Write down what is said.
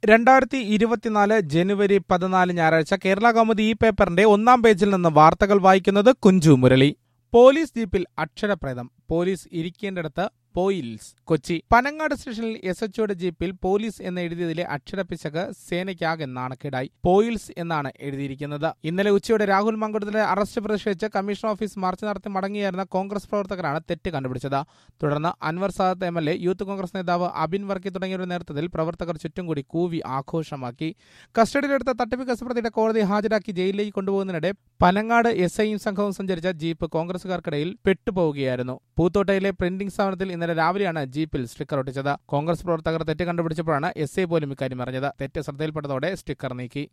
രണ്ടായിരത്തി ഇരുപത്തിനാല് ജനുവരി പതിനാല് ഞായറാഴ്ച കേരള കൗമുദി ഈ പേപ്പറിന്റെ ഒന്നാം പേജിൽ നിന്ന് വാർത്തകൾ വായിക്കുന്നത് കുഞ്ചു മുരളി പോലീസ് ജീപ്പിൽ അക്ഷരപ്രേതം പോലീസ് ഇരിക്കേണ്ടിടത്ത് പോയിൽസ് കൊച്ചി പനങ്ങാട് സ്റ്റേഷനിൽ എസ് എച്ച്ഒയുടെ ജീപ്പിൽ പോലീസ് എന്ന് എഴുതിയതിലെ അക്ഷരപ്പിശക് സേനയ്ക്കാകെ നാണക്കേടായി പോയിൽസ് എന്നാണ് എഴുതിയിരിക്കുന്നത് ഇന്നലെ ഉച്ചയോടെ രാഹുൽ മങ്കുടത്തിലെ അറസ്റ്റ് പ്രതിഷേധിച്ച് കമ്മീഷൻ ഓഫീസ് മാർച്ച് നടത്തി മടങ്ങിയായിരുന്ന കോൺഗ്രസ് പ്രവർത്തകരാണ് തെറ്റ് കണ്ടുപിടിച്ചത് തുടർന്ന് Anwar Sadath M L A youth Congress നേതാവ് അബിൻ വർക്കി തുടങ്ങിയവരുടെ നേതൃത്വത്തിൽ പ്രവർത്തകർ ചുറ്റും കൂടി കൂവി ആഘോഷമാക്കി കസ്റ്റഡിയിലെടുത്ത തട്ടിപ്പ് കേസ് പ്രതിയുടെ കോടതി ഹാജരാക്കി ജയിലിലേക്ക് കൊണ്ടുപോകുന്നതിനിടെ പനങ്ങാട് എസ് ഐയും സംഘവും സഞ്ചരിച്ച ജീപ്പ് കോൺഗ്രസുകാർക്കിടയിൽ പെട്ടുപോവുകയായിരുന്നു പൂത്തോട്ടയിലെ പ്രിന്റിംഗ് സ്ഥാപനത്തിൽ ഇന്നലെ രാവിലെയാണ് ജീപ്പിൽ സ്റ്റിക്കർ ഒട്ടിച്ചത് കോൺഗ്രസ് പ്രവർത്തകർ തെറ്റ് കണ്ടുപിടിച്ചപ്പോഴാണ് എസ് ഐ പോലും ഇക്കാര്യം അറിഞ്ഞത് തെറ്റ് ശ്രദ്ധയിൽപ്പെട്ടതോടെ സ്റ്റിക്കർ നീക്കി